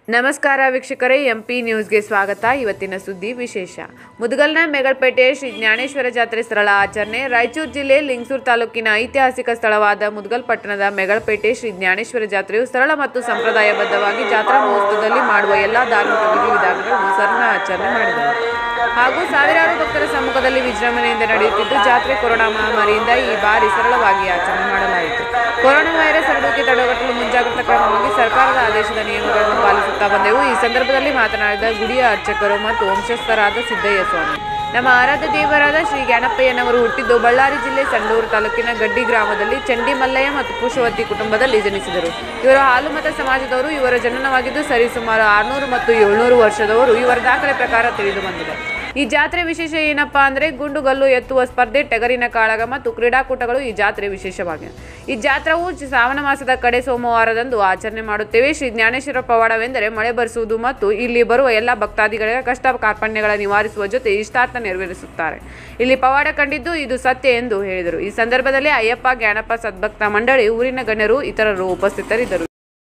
ನಮಸ್ಕಾರ ವೀಕ್ಷಕರೇ ಎಂಪಿ ನ್ಯೂಸ್ಗೆ ಸ್ವಾಗತ ಇವತ್ತಿನ ಸುದ್ದಿ ವಿಶೇಷ ಮುದಗಲ್ನ ಮೆಗಲ್ಪೇಟೆ ಶ್ರೀ ಜ್ಞಾನೇಶ್ವರ ಜಾತ್ರೆ ಸ್ಥಳ ಆಚರಣೆ ರಾಯಚೂರು ಜಿಲ್ಲೆ ಲಿಂಗಸೂರು ತಾಲೂಕಿನ ಐತಿಹಾಸಿಕ ಸ್ಥಳವಾದ ಮುದಗಲ್ ಪಟ್ಟಣದ ಮೆಗಲ್ಪೇಟೆ ಶ್ರೀ ಜ್ಞಾನೇಶ್ವರ ಜಾತ್ರೆಯು ಸರಳ ಮತ್ತು ಸಂಪ್ರದಾಯಬದ್ಧವಾಗಿ ಜಾತ್ರಾ ಮಹೋತ್ಸವದಲ್ಲಿ ಮಾಡುವ ಎಲ್ಲಾ ಧಾರ್ಮಿಕ ವಿಧಿವಿಧಾನಗಳನ್ನು ಸರಳ ಆಚರಣೆ ಮಾಡಿದರು ಹಾಗೂ ಸಾವಿರಾರು ಭಕ್ತರ ಸಮ್ಮುಖದಲ್ಲಿ ವಿಜೃಂಭಣೆಯಿಂದ ನಡೆಯುತ್ತಿದ್ದು ಜಾತ್ರೆ ಕೊರೋನಾ ಮಹಾಮಾರಿಯಿಂದ ಈ ಬಾರಿ ಸರಳವಾಗಿ ಆಚರಣೆ ಮಾಡಲಾಯಿತು ಕೊರೋನಾ ವೈರಸ್ ಹರಡುವಿಕೆ ತಡೆಗಟ್ಟಲು ಮುಂಜಾಗ್ರತಾ ಕ್ರಮವಾಗಿ ಸರ್ಕಾರದ ಆದೇಶದ ನಿಯಮಗಳನ್ನು ಪಾಲಿಸುತ್ತಾ ಬಂದೆವು ಈ ಸಂದರ್ಭದಲ್ಲಿ ಮಾತನಾಡಿದ ಗುಡಿಯ ಅರ್ಚಕರು ಮತ್ತು ವಂಶಸ್ಥರಾದ ಸಿದ್ದಯ್ಯ ಸ್ವಾಮಿ ನಮ್ಮ ಆರಾಧ್ಯ ದೇವರಾದ ಶ್ರೀ ಜ್ಞಾನಪ್ಪಯ್ಯನವರು ಹುಟ್ಟಿದ್ದು ಬಳ್ಳಾರಿ ಜಿಲ್ಲೆ ಸಂಡೂರು ತಾಲೂಕಿನ ಗಡ್ಡಿ ಗ್ರಾಮದಲ್ಲಿ ಚಂಡಿ ಮಲ್ಲಯ್ಯ ಮತ್ತು ಪುಷ್ಪವತಿ ಕುಟುಂಬದಲ್ಲಿ ಜನಿಸಿದರು ಇವರು ಹಾಲುಮತ ಸಮಾಜದವರು ಇವರ ಜನನವಾಗಿದ್ದು ಸರಿಸುಮಾರು ಆರುನೂರು ಮತ್ತು ಏಳ್ನೂರು ವರ್ಷದವರು ಇವರ ದಾಖಲೆ ಪ್ರಕಾರ ತಿಳಿದು ಬಂದಿದೆ ಈ ಜಾತ್ರೆ ವಿಶೇಷ ಏನಪ್ಪಾ ಅಂದ್ರೆ ಗುಂಡುಗಲ್ಲು ಎತ್ತುವ ಸ್ಪರ್ಧೆ ಟಗರಿನ ಕಾಳಗ ಮತ್ತು ಕ್ರೀಡಾಕೂಟಗಳು ಈ ಜಾತ್ರೆ ವಿಶೇಷವಾಗಿದೆ ಈ ಜಾತ್ರೆವು ಚ- ಶ್ರಾವಣ ಮಾಸದ ಕಡೆ ಸೋಮವಾರದಂದು ಆಚರಣೆ ಮಾಡುತ್ತೇವೆ ಶ್ರೀ ಜ್ಞಾನೇಶ್ವರ ಪವಾಡವೆಂದರೆ ಮಳೆ ಬರಿಸುವುದು ಮತ್ತು ಇಲ್ಲಿ ಬರುವ ಎಲ್ಲ ಭಕ್ತಾದಿಗಳ ಕಷ್ಟ ಕಾರ್ಪಣ್ಯಗಳ ನಿವಾರಿಸುವ ಜೊತೆ ಇಷ್ಟಾರ್ಥ ನೆರವೇರಿಸುತ್ತಾರೆ ಇಲ್ಲಿ ಪವಾಡ ಕಂಡಿದ್ದು ಇದು ಸತ್ಯ ಎಂದು ಹೇಳಿದರು ಈ ಸಂದರ್ಭದಲ್ಲಿ ಅಯ್ಯಪ್ಪ ಜ್ಞಾನಪ್ಪ ಸದ್ಭಕ್ತ ಮಂಡಳಿ ಊರಿನ ಗಣ್ಯರು ಇತರರು ಉಪಸ್ಥಿತರಿದ್ದರು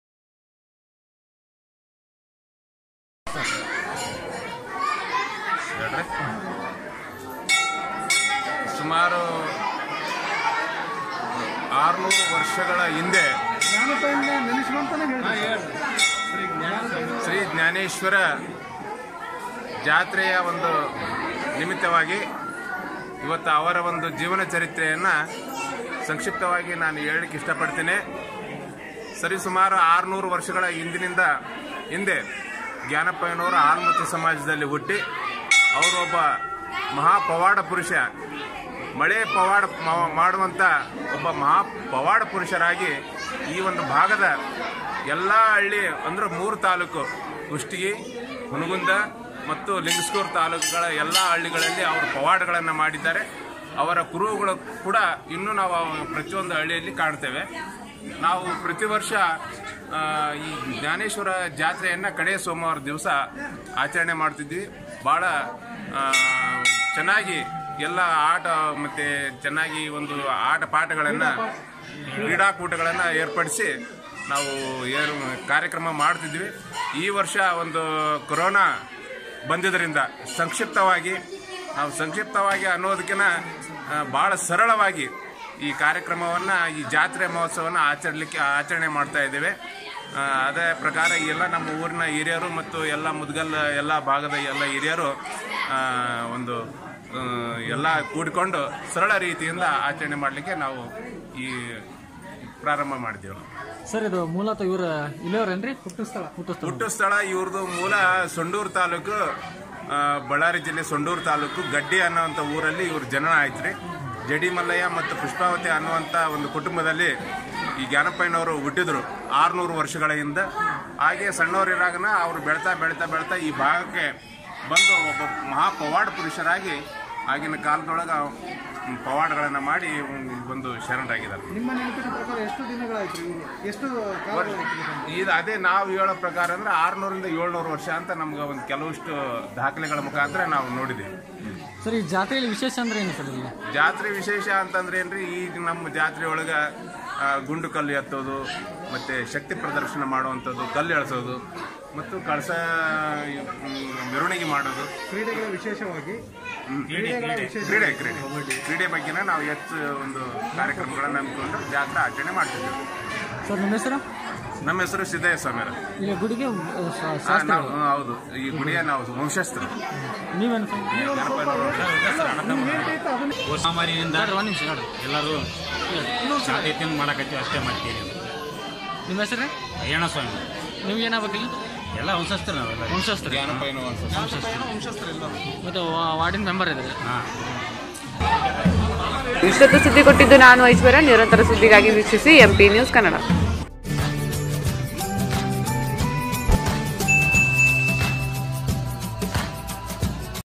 ಹೇಳ್ರಿ ಸುಮಾರು ಆರುನೂರು ವರ್ಷಗಳ ಹಿಂದೆ ಶ್ರೀ ಜ್ಞಾನೇಶ್ವರ ಜಾತ್ರೆಯ ಒಂದು ನಿಮಿತ್ತವಾಗಿ ಇವತ್ತು ಅವರ ಒಂದು ಜೀವನ ಚರಿತ್ರೆಯನ್ನು ಸಂಕ್ಷಿಪ್ತವಾಗಿ ನಾನು ಹೇಳಲಿಕ್ಕೆ ಇಷ್ಟಪಡ್ತೇನೆ ಸರಿಸುಮಾರು ಆರುನೂರು ವರ್ಷಗಳ ಹಿಂದಿನಿಂದ ಹಿಂದೆ ಜ್ಞಾನಪ್ಪಯ್ಯನವರು ಆಲ್ಮತಿ ಸಮಾಜದಲ್ಲಿ ಹುಟ್ಟಿ ಅವರೊಬ್ಬ ಮಹಾ ಪವಾಡ ಪುರುಷ ಮಳೆ ಪವಾಡ ಮ- ಮಾಡುವಂಥ ಒಬ್ಬ ಮಹಾ ಪವಾಡ ಪುರುಷರಾಗಿ ಈ ಒಂದು ಭಾಗದ ಎಲ್ಲ ಹಳ್ಳಿ ಅಂದ್ರೆ ಮೂರು ತಾಲೂಕು ಕುಷ್ಟಗಿ ಹುನಗುಂದ ಮತ್ತು ಲಿಂಗಸ್ಕೂರು ತಾಲೂಕುಗಳ ಎಲ್ಲ ಹಳ್ಳಿಗಳಲ್ಲಿ ಅವರು ಪವಾಡಗಳನ್ನು ಮಾಡಿದ್ದಾರೆ ಅವರ ಕುರುಹುಗಳು ಕೂಡ ಇನ್ನೂ ನಾವು ಅವ- ಪ್ರತಿಯೊಂದು ಹಳ್ಳಿಯಲ್ಲಿ ಕಾಣ್ತೇವೆ ನಾವು ಪ್ರತಿ ವರ್ಷ ಆ, ಈ ಜ್ಞಾನೇಶ್ವರ ಜಾತ್ರೆಯನ್ನು ಕಡೆ ಸೋಮವಾರ ದಿವಸ ಆಚರಣೆ ಮಾಡ್ತಿದ್ವಿ ಭಾಳ ಆ, ಚೆನ್ನಾಗಿ ಎಲ್ಲ ಆಟ ಮತ್ತು ಚೆನ್ನಾಗಿ ಒಂದು ಆಟ ಪಾಠಗಳನ್ನು ಕ್ರೀಡಾಕೂಟಗಳನ್ನು ಏರ್ಪಡಿಸಿ ನಾವು ಏನು ಕಾರ್ಯಕ್ರಮ ಮಾಡ್ತಿದ್ವಿ ಈ ವರ್ಷ ಒಂದು ಕೊರೋನಾ ಬಂದಿದ್ದರಿಂದ ಸಂಕ್ಷಿಪ್ತವಾಗಿ ನಾವು ಸಂಕ್ಷಿಪ್ತವಾಗಿ ಅನ್ನೋದಕ್ಕಿಂತ ಭಾಳ ಸರಳವಾಗಿ ಈ ಕಾರ್ಯಕ್ರಮವನ್ನು ಈ ಜಾತ್ರೆ ಮಹೋತ್ಸವವನ್ನು ಆಚರಿಸಲಿಕ್ಕೆ ಆಚರಣೆ ಮಾಡ್ತಾ ಇದ್ದೇವೆ ಆ, ಅದೇ ಪ್ರಕಾರ ಎಲ್ಲ ನಮ್ಮ ಊರಿನ ಹಿರಿಯರು ಮತ್ತು ಎಲ್ಲ ಮುದ್ಗಲ್ ಎಲ್ಲ ಭಾಗದ ಎಲ್ಲ ಹಿರಿಯರು ಆ, ಒಂದು ಆ, ಎಲ್ಲ ಕೂಡಿಕೊಂಡು ಸರಳ ರೀತಿಯಿಂದ ಆಚರಣೆ ಮಾಡಲಿಕ್ಕೆ ನಾವು ಈ ಪ್ರಾರಂಭ ಮಾಡಿದ್ದೇವೆ ಸರ್ ಇದು ಮೂಲತಃ ಇವ್ರ ಇಲ್ಲಿಯವ್ರೇನ್ರಿ ಹುಟ್ಟು ಸ್ಥಳ ಹುಟ್ಟು ಸ್ಥಳ ಹುಟ್ಟು ಸ್ಥಳ ಇವ್ರದ್ದು ಮೂಲ ಸೊಂಡೂರು ತಾಲೂಕು ಆ, ಬಳ್ಳಾರಿ ಜಿಲ್ಲೆ ಸೊಂಡೂರು ತಾಲೂಕು ಗಡ್ಡಿ ಅನ್ನೋಂಥ ಊರಲ್ಲಿ ಇವ್ರ ಜನನ ಆಯ್ತು ರೀ ಜಡಿ ಮಲ್ಲಯ್ಯ ಮತ್ತು ಪುಷ್ಪಾವತಿ ಅನ್ನುವಂಥ ಒಂದು ಕುಟುಂಬದಲ್ಲಿ ಈ ಜ್ಞಾನಪ್ಪಯ್ಯನವರು ಹುಟ್ಟಿದ್ರು ಆರುನೂರು ವರ್ಷಗಳ ಹಿಂದೆ ಹಾಗೆ ಸಣ್ಣವರಿರಾಗನ ಅವರು ಬೆಳ್ತಾ ಬೆಳ್ತಾ ಬೆಳ್ತಾ ಈ ಭಾಗಕ್ಕೆ ಬಂದು ಒಬ್ಬ ಮಹಾ ಪವಾಡ ಪುರುಷರಾಗಿ ಆಗಿನ ಕಾಲದೊಳಗೆ ಪವಾಡಗಳನ್ನು ಮಾಡಿ ಒಂದು ಶರಣರಾಗಿದ್ದಾರೆ ನಿಮ್ಮ ನೆನಪಿನ ಪ್ರಕಾರ ಎಷ್ಟು ದಿನಗಳಾಯ್ತು ಇವರು ಎಷ್ಟು ಕಾಲಗಳಾಯ್ತು ಇದು ಅದೇ ನಾವು ಹೇಳೋ ಪ್ರಕಾರ ಅಂದ್ರೆ ಆರ್ನೂರಿಂದ ಏಳ್ನೂರು ವರ್ಷ ಅಂತ ನಮ್ಗೆ ಒಂದು ಕೆಲವಷ್ಟು ದಾಖಲೆಗಳ ಮುಖಾಂತರ ನಾವು ನೋಡಿದ್ದೀವಿ ಸರ್ ಈ ಜಾತ್ರೆಯಲ್ಲಿ ವಿಶೇಷ ಅಂದ್ರೆ ಏನು ಸರ್ ಇಲ್ಲಿ ಜಾತ್ರೆ ವಿಶೇಷ ಅಂತಂದ್ರೆ ಏನ್ರಿ ಈಗ ನಮ್ಮ ಜಾತ್ರೆ ಒಳಗೆ ಆ, ಗುಂಡು ಕಲ್ಲು ಎತ್ತೋದು ಮತ್ತೆ ಶಕ್ತಿ ಪ್ರದರ್ಶನ ಮಾಡುವಂಥದ್ದು ಕಲ್ಲು ಎಳ್ಸೋದು ಮತ್ತು ಕಳಸ ಮ್, ಮೆರವಣಿಗೆ ಮಾಡೋದು ಕ್ರೀಡೆಗಳ ವಿಶೇಷವಾಗಿ ಕ್ರೀಡೆಗಳ ವಿಶೇಷ ಕ್ರೀಡೆ ಕ್ರೀಡೆ ಕ್ರೀಡೆ ಬಗ್ಗೆನ ನಾವು ಹೆಚ್ಚು ಒಂದು ಕಾರ್ಯಕ್ರಮಗಳನ್ನು ಹಮ್ಮಿಕೊಂಡು ಜಾತ್ರೆ ಆಚರಣೆ ಮಾಡ್ತಿದ್ದೀವಿ ಸರ್ ನಿಮ್ಮ ಹೆಸರು ನಮ್ಮ ಹೆಸರು ಸಿದ್ದಯ್ಯ ಸ್ವಾಮಿಯವರು ಇಲ್ಲಿ ಗುಡಿಗೆ ಅಹ್, ಶಾ- ಆ, ಶಾಸ್ತ್ರ ನಾವು ಹೌದು ಈ ಗುಡಿಯ ನಾವು ವಂಶಸ್ಥರು ನೀವೇನು ಸರ್ ಮಹಾಮಾರಿಯಿಂದ ಒಂದು ನಿಮಿಷ ನೋಡ್ರಿ ಎಲ್ಲರೂ ಶಾಂತಿಯಿಂದ ಮಾಡಕತ್ತೀವಿ ಅಷ್ಟೇ ಮಾಡ್ತೀವಿ ನಿಮ್ಮ ಹೆಸರು ಅಯ್ಯಣ್ಣ ಸ್ವಾಮಿ ನಿಮ್ಗೆ ಏನಾಗಬೇಕಿಲ್ಲ ಎಲ್ಲ ವಂಶಸ್ಥರು ನಾವೆಲ್ಲ ವಂಶಸ್ತ್ರ ಮತ್ತು ವಾ- ವಾರ್ಡಿನ ಮೆಂಬರ್ ಇದ್ದಾರೆ ಹಾಂ ಇಷ್ಟೊತ್ತು ಸುದ್ದಿ ಕೊಟ್ಟಿದ್ದು ನಾನು ಐಶ್ವರ್ಯ ನಿರಂತರ ಸುದ್ದಿಗಾಗಿ ವೀಕ್ಷಿಸಿ ಎಂಪಿ ನ್ಯೂಸ್ ಕನ್ನಡ